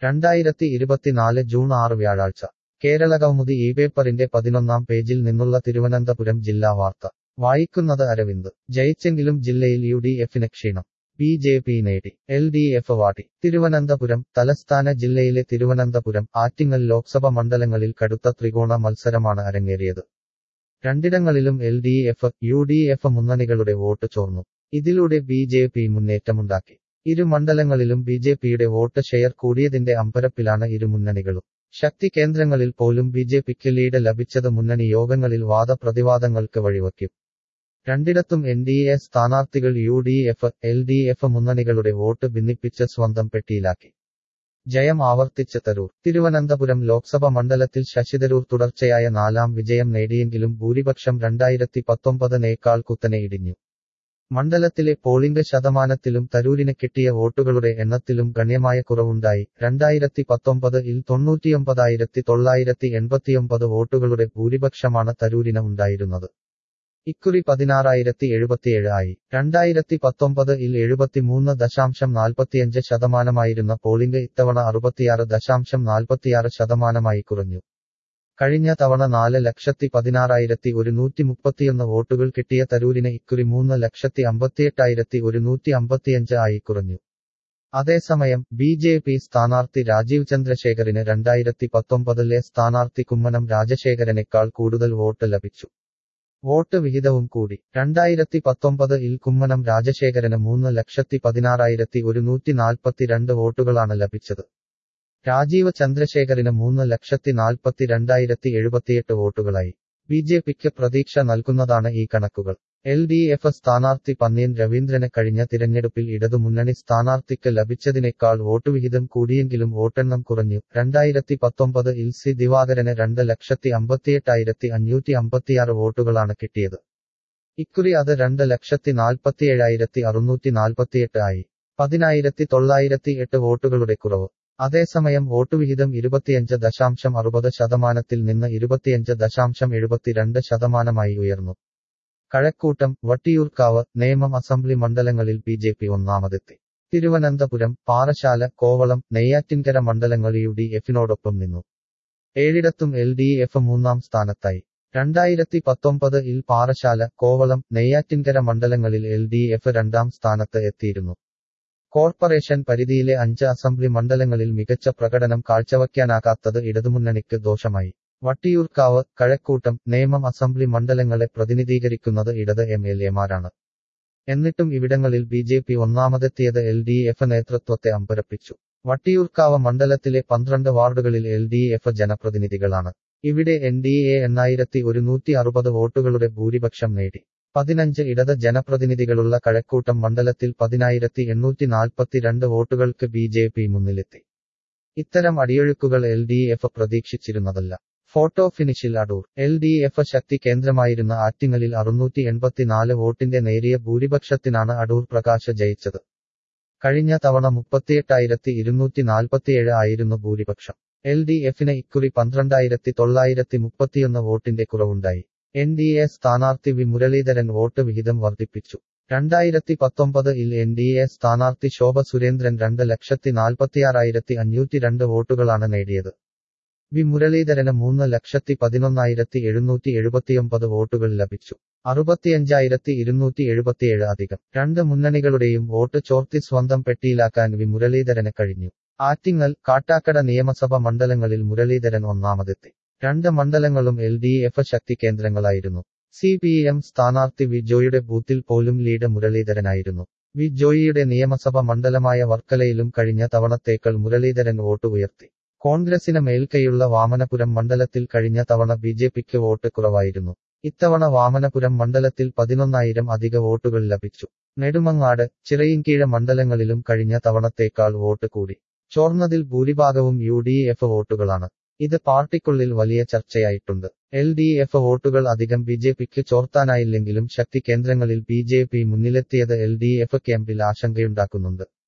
രണ്ടായിരത്തി ഇരുപത്തിനാല് ജൂൺ ആറ് വ്യാഴാഴ്ച കേരളകൗമുദി ഈ പേപ്പറിന്റെ പതിനൊന്നാം പേജിൽ നിന്നുള്ള തിരുവനന്തപുരം ജില്ലാ വാർത്ത വായിക്കുന്നത് അരവിന്ദ് ജയിച്ചെങ്കിലും ജില്ലയിൽ യു ഡി എഫിന് ക്ഷീണം ബി ജെ പി നേടി എൽ ഡി എഫ് വാടി തിരുവനന്തപുരം തലസ്ഥാന ജില്ലയിലെ തിരുവനന്തപുരം ആറ്റിങ്ങൽ ലോക്സഭ മണ്ഡലങ്ങളിൽ കടുത്ത ത്രികോണ മത്സരമാണ് അരങ്ങേറിയത് രണ്ടിടങ്ങളിലും L D F U D F മുന്നണികളുടെ വോട്ട് ചോർന്നു ഇതിലൂടെ ബി ജെ പി മുന്നേറ്റമുണ്ടാക്കി ഇരു മണ്ഡലങ്ങളിലും ബി ജെ പിയുടെ വോട്ട് ഷെയർ കൂടിയതിന്റെ അമ്പരപ്പിലാണ് ഇരു മുന്നണികളും ശക്തി കേന്ദ്രങ്ങളിൽ പോലും ബി ജെ പിക്ക് ലീഡ് ലഭിച്ചത് മുന്നണി യോഗങ്ങളിൽ വാദപ്രതിവാദങ്ങൾക്ക് വഴിവെക്കും രണ്ടിടത്തും എൻ ഡി എ സ്ഥാനാർത്ഥികൾ U D F L D F മുന്നണികളുടെ വോട്ട് ഭിന്നിപ്പിച്ച് സ്വന്തം പെട്ടിയിലാക്കി ജയം ആവർത്തിച്ച് തരൂർ തിരുവനന്തപുരം ലോക്സഭ മണ്ഡലത്തിൽ ശശിതരൂർ തുടർച്ചയായ നാലാം വിജയം നേടിയെങ്കിലും ഭൂരിപക്ഷം രണ്ടായിരത്തി പത്തൊമ്പതിനേക്കാൾ കുത്തനെ ഇടിഞ്ഞു മണ്ഡലത്തിലെ പോളിംഗ് ശതമാനത്തിലും തരൂരിന് കിട്ടിയ വോട്ടുകളുടെ എണ്ണത്തിലും ഗണ്യമായ കുറവുണ്ടായി രണ്ടായിരത്തി പത്തൊമ്പത് ഇൽ തൊണ്ണൂറ്റിയൊമ്പതായിരത്തി തൊള്ളായിരത്തി എൺപത്തിയൊമ്പത് വോട്ടുകളുടെ ഭൂരിപക്ഷമാണ് തരൂരിന് ഉണ്ടായിരുന്നത് ഇക്കുറി പതിനാറായിരത്തി എഴുപത്തിയേഴ് ആയി രണ്ടായിരത്തി പത്തൊമ്പത് ഇൽ എഴുപത്തിമൂന്ന് ദശാംശം നാൽപ്പത്തിയഞ്ച് ശതമാനമായിരുന്ന പോളിംഗ് ഇത്തവണ അറുപത്തിയാറ് ദശാംശം നാൽപ്പത്തിയാറ് ശതമാനമായി കുറഞ്ഞു കഴിഞ്ഞ തവണ നാല് ലക്ഷത്തി പതിനാറായിരത്തി ഒരുന്നൂറ്റി മുപ്പത്തിയൊന്ന് വോട്ടുകൾ കിട്ടിയ തരൂരിന് ഇക്കുറി മൂന്ന് ലക്ഷത്തി അമ്പത്തിയെട്ടായിരത്തി ഒരുന്നൂറ്റി അമ്പത്തിയഞ്ച് ആയി കുറഞ്ഞു അതേസമയം ബി ജെ പി സ്ഥാനാർത്ഥി രാജീവ് ചന്ദ്രശേഖറിന് രണ്ടായിരത്തി പത്തൊമ്പതിലെ സ്ഥാനാർത്ഥി കുമ്മനം രാജശേഖരനേക്കാൾ കൂടുതൽ വോട്ട് ലഭിച്ചു വോട്ട് വിഹിതവും കൂടി രണ്ടായിരത്തി പത്തൊമ്പത് ഇൽ കുമ്മനം രാജശേഖരന് മൂന്ന് ലക്ഷത്തി പതിനാറായിരത്തി ഒരുന്നൂറ്റി നാൽപ്പത്തിരണ്ട് വോട്ടുകളാണ് ലഭിച്ചത് രാജീവ് ചന്ദ്രശേഖറിന് മൂന്ന് ലക്ഷത്തി നാൽപ്പത്തി രണ്ടായിരത്തി എഴുപത്തിയെട്ട് വോട്ടുകളായി ബി ജെ പിക്ക് പ്രതീക്ഷ നൽകുന്നതാണ് ഈ കണക്കുകൾ എൽ ഡി എഫ് സ്ഥാനാർത്ഥി പന്നിയൻ രവീന്ദ്രന് കഴിഞ്ഞ തിരഞ്ഞെടുപ്പിൽ ഇടതുമുന്നണി സ്ഥാനാർത്ഥിക്ക് ലഭിച്ചതിനേക്കാൾ വോട്ടുവിഹിതം കൂടിയെങ്കിലും വോട്ടെണ്ണം കുറഞ്ഞു രണ്ടായിരത്തി പത്തൊമ്പത് ഇൽ സി ദിവാകരന് രണ്ട് ലക്ഷത്തി അമ്പത്തിയെട്ടായിരത്തി അഞ്ഞൂറ്റി അമ്പത്തിയാറ് വോട്ടുകളാണ് കിട്ടിയത് ഇക്കുറി അത് രണ്ട് ലക്ഷത്തി നാൽപ്പത്തിയേഴായിരത്തി അറുന്നൂറ്റി നാൽപ്പത്തിയെട്ട് ആയി പതിനായിരത്തി തൊള്ളായിരത്തി എട്ട് വോട്ടുകളുടെ കുറവ് അതേസമയം വോട്ടുവിഹിതം ഇരുപത്തിയഞ്ച് ദശാംശം അറുപത് ശതമാനത്തിൽ നിന്ന് ഇരുപത്തിയഞ്ച് ദശാംശം എഴുപത്തിരണ്ട് ശതമാനമായി ഉയർന്നു കഴക്കൂട്ടം വട്ടിയൂർക്കാവ് നേമം അസംബ്ലി മണ്ഡലങ്ങളിൽ ബി ജെ പി ഒന്നാമതെത്തി തിരുവനന്തപുരം പാറശാല കോവളം നെയ്യാറ്റിൻകര മണ്ഡലങ്ങൾ യു ഡി എഫിനോടൊപ്പം നിന്നു ഏഴിടത്തും എൽ ഡി എഫ് മൂന്നാം സ്ഥാനത്തായി രണ്ടായിരത്തി പത്തൊമ്പത് ഇൽ പാറശാല കോവളം നെയ്യാറ്റിൻകര മണ്ഡലങ്ങളിൽ എൽ ഡി എഫ് രണ്ടാം സ്ഥാനത്ത് എത്തിയിരുന്നു കോർപ്പറേഷൻ പരിധിയിലെ അഞ്ച് അസംബ്ലി മണ്ഡലങ്ങളിൽ മികച്ച പ്രകടനം കാഴ്ചവയ്ക്കാനാകാത്തത് ഇടതുമുന്നണിക്ക് ദോഷമായി വട്ടിയൂർക്കാവ് കഴക്കൂട്ടം നേമം അസംബ്ലി മണ്ഡലങ്ങളെ പ്രതിനിധീകരിക്കുന്നത് ഇടത് എം എൽ എമാരാണ് എന്നിട്ടും ഇവിടങ്ങളിൽ ബി ജെ പി ഒന്നാമതെത്തിയത് എൽ ഡി എഫ് നേതൃത്വത്തെ അമ്പരപ്പിച്ചു വട്ടിയൂർക്കാവ് മണ്ഡലത്തിലെ പന്ത്രണ്ട് വാർഡുകളിൽ എൽ ഡി എഫ് ജനപ്രതിനിധികളാണ് ഇവിടെ എൻ ഡി എ എണ്ണായിരത്തി ഒരുന്നൂറ്റി അറുപത് വോട്ടുകളുടെ ഭൂരിപക്ഷം നേടി പതിനഞ്ച് ഇടത് ജനപ്രതിനിധികളുള്ള കഴക്കൂട്ടം മണ്ഡലത്തിൽ പതിനായിരത്തി എണ്ണൂറ്റി നാൽപ്പത്തിരണ്ട് വോട്ടുകൾക്ക് ബി ജെ പി മുന്നിലെത്തി ഇത്തരം അടിയൊഴുക്കുകൾ എൽ ഡി എഫ് പ്രതീക്ഷിച്ചിരുന്നതല്ല ഫോട്ടോ ഫിനിഷിൽ അടൂർ എൽ ഡി എഫ് ശക്തി കേന്ദ്രമായിരുന്ന ആറ്റിങ്ങലിൽ അറുന്നൂറ്റി എൺപത്തിനാല് വോട്ടിന്റെ നേരിയ ഭൂരിപക്ഷത്തിനാണ് അടൂർ പ്രകാശ് ജയിച്ചത് കഴിഞ്ഞ തവണ മുപ്പത്തിയെട്ടായിരത്തി ഇരുന്നൂറ്റി നാൽപ്പത്തിയേഴ് ആയിരുന്നു ഭൂരിപക്ഷം എൽ ഡി എഫിന് ഇക്കുറി പന്ത്രണ്ടായിരത്തി തൊള്ളായിരത്തി മുപ്പത്തിയൊന്ന് വോട്ടിന്റെ കുറവുണ്ടായി എൻ ഡി എ സ്ഥാനാർത്ഥി വി മുരളീധരൻ വോട്ട് വിഹിതം വർദ്ധിപ്പിച്ചു രണ്ടായിരത്തി പത്തൊമ്പത് ഇൽ എൻ ഡി എ സ്ഥാനാർത്ഥി ശോഭ സുരേന്ദ്രൻ രണ്ട് ലക്ഷത്തി നാൽപ്പത്തിയാറായിരത്തി അഞ്ഞൂറ്റി രണ്ട് വോട്ടുകളാണ് നേടിയത് വി മുരളീധരന് മൂന്ന് ലക്ഷത്തി പതിനൊന്നായിരത്തി എഴുന്നൂറ്റി എഴുപത്തിയൊമ്പത് വോട്ടുകൾ ലഭിച്ചു അറുപത്തിയഞ്ചായിരത്തി ഇരുന്നൂറ്റി എഴുപത്തിയേഴ് അധികം രണ്ട് മുന്നണികളുടെയും വോട്ട് ചോർത്തി സ്വന്തം പെട്ടിയിലാക്കാൻ വി മുരളീധരന് കഴിഞ്ഞു ആറ്റിങ്ങൽ കാട്ടാക്കട നിയമസഭ മണ്ഡലങ്ങളിൽ മുരളീധരൻ ഒന്നാമതെത്തി രണ്ട് മണ്ഡലങ്ങളും എൽ ഡി എഫ് ശക്തി കേന്ദ്രങ്ങളായിരുന്നു സി പി എം സ്ഥാനാർത്ഥി വി ജോയുടെ ബൂത്തിൽ പോലും ലീഡ് മുരളീധരനായിരുന്നു വി ജോയിയുടെ നിയമസഭ മണ്ഡലമായ വർക്കലയിലും കഴിഞ്ഞ തവണത്തേക്കൾ മുരളീധരൻ വോട്ട് ഉയർത്തി കോൺഗ്രസിന് മേൽക്കൈയുള്ള വാമനപുരം മണ്ഡലത്തിൽ കഴിഞ്ഞ തവണ ബി ജെ പിക്ക് വോട്ട് കുറവായിരുന്നു ഇത്തവണ വാമനപുരം മണ്ഡലത്തിൽ പതിനൊന്നായിരം അധിക വോട്ടുകൾ ലഭിച്ചു നെടുമങ്ങാട് ചിറയിൻകീഴ മണ്ഡലങ്ങളിലും കഴിഞ്ഞ തവണത്തേക്കാൾ വോട്ട് കൂടി ചോർന്നതിൽ ഭൂരിഭാഗവും യു ഡി എഫ് വോട്ടുകളാണ് ഇത് പാർട്ടിക്കുള്ളിൽ വലിയ ചർച്ചയായിട്ടുണ്ട് എൽ ഡി എഫ് വോട്ടുകൾ അധികം ബി ജെ പിക്ക് ചോർത്താനായില്ലെങ്കിലും ശക്തി കേന്ദ്രങ്ങളിൽ ബി ജെ പി മുന്നിലെത്തിയത് എൽ ഡി എഫ് ക്യാമ്പിൽ ആശങ്കയുണ്ടാക്കുന്നുണ്ട്